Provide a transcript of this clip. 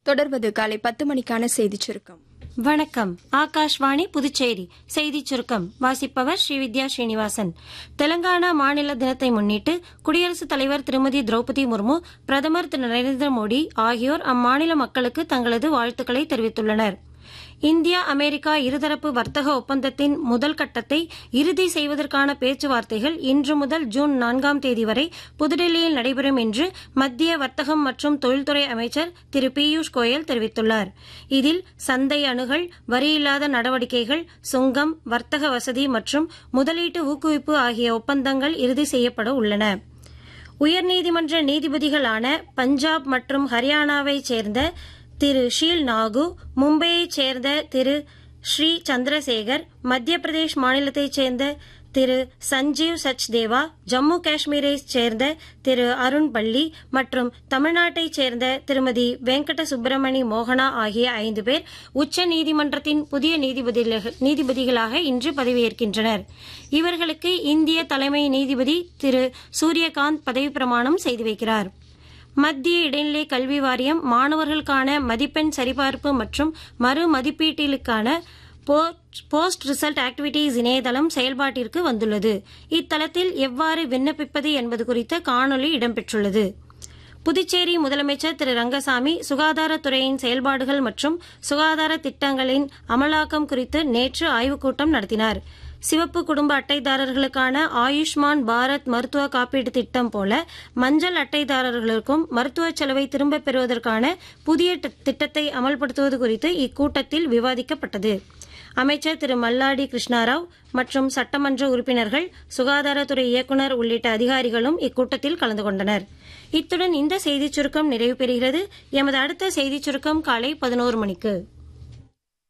தொடர்வது காலை பத்து மணிக்கான செய்திச் சுருக்கம் வணக்கம் ஆகாஷ்வாணி புதுச்சேரி செய்திச் சுருக்கம் வாசிப்பவர் ஸ்ரீவித்யா ஸ்ரீனிவாசன் தெலங்கானா மாநில தினத்தை முன்னிட்டு குடியரசுத் தலைவர் திருமதி திரௌபதி முர்மு பிரதமர் திரு நரேந்திர மோடி ஆகியோர் அம்மாநில மக்களுக்கு தங்களது வாழ்த்துக்களை தெரிவித்துள்ளனர் இந்தியா அமெரிக்கா இருதரப்பு வர்த்தக ஒப்பந்தத்தின் முதல் கட்டத்தை இறுதி செய்வதற்கான பேச்சுவார்த்தைகள் இன்று முதல் ஜூன் நான்காம் தேதி வரை புதுடெல்லியில் நடைபெறும் என்று மத்திய வர்த்தகம் மற்றும் தொழில்துறை அமைச்சர் திரு பியூஷ் கோயல் தெரிவித்துள்ளார் இதில் சந்தை அணுகல் வரியில்லாத நடவடிக்கைகள் சுங்கம் வர்த்தக வசதி மற்றும் முதலீட்டு ஊக்குவிப்பு ஆகிய ஒப்பந்தங்கள் இறுதி செய்யப்பட உள்ளன உயர்நீதிமன்ற நீதிபதிகளான பஞ்சாப் மற்றும் ஹரியானாவைச் சேர்ந்த திரு ஷீல் நாகு மும்பையைச் சேர்ந்த திரு ஸ்ரீ சந்திரசேகர் மத்திய பிரதேஷ் மாநிலத்தைச் சேர்ந்த திரு சஞ்சீவ் சச்தேவா ஜம்மு காஷ்மீரைச் சேர்ந்த திரு அருண் பள்ளி மற்றும் தமிழ்நாட்டைச் சேர்ந்த திருமதி வெங்கட சுப்பிரமணி மோகனா ஆகிய ஐந்து பேர் உச்ச நீதிமன்றத்தின் புதிய நீதிபதிகளாக இன்று பதவியேற்கின்றனர் இவர்களுக்கு இந்திய தலைமை நீதிபதி திரு சூரியகாந்த் பதவி பிரமாணம் செய்து வைக்கிறார் மத்திய இடைநிலை கல்வி வாரியம் மாணவர்களுக்கான மதிப்பெண் சரிபார்ப்பு மற்றும் மறு மதிப்பீட்டிலுக்கான போஸ்ட் ரிசல்ட் ஆக்டிவிட்டீஸ் இணையதளம் செயல்பாட்டிற்கு வந்துள்ளது இத்தளத்தில் எவ்வாறு விண்ணப்பிப்பது என்பது குறித்த காணொலி இடம்பெற்றுள்ளது புதுச்சேரி முதலமைச்சர் திரு ரங்கசாமி சுகாதாரத்துறையின் செயல்பாடுகள் மற்றும் சுகாதார திட்டங்களின் அமலாக்கம் குறித்து நேற்று ஆய்வுக் கூட்டம் நடத்தினார் சிவப்பு குடும்ப அட்டைதாரர்களுக்கான ஆயுஷ்மான் பாரத் மருத்துவ காப்பீடு திட்டம் போல மஞ்சள் அட்டைதாரர்களுக்கும் மருத்துவ செலவை திரும்பப் பெறுவதற்கான புதிய திட்டத்தை அமல்படுத்துவது குறித்து இக்கூட்டத்தில் விவாதிக்கப்பட்டது அமைச்சர் திரு மல்லாடி கிருஷ்ணாராவ் மற்றும் சட்டமன்ற உறுப்பினர்கள் சுகாதாரத்துறை இயக்குநர் உள்ளிட்ட அதிகாரிகளும் இக்கூட்டத்தில் கலந்து கொண்டனர் இத்துடன் இந்த செய்திச் சுருக்கம் நிறைவு பெறுகிறது எமது அடுத்த செய்திச் சுருக்கம் காலை பதினோரு மணிக்கு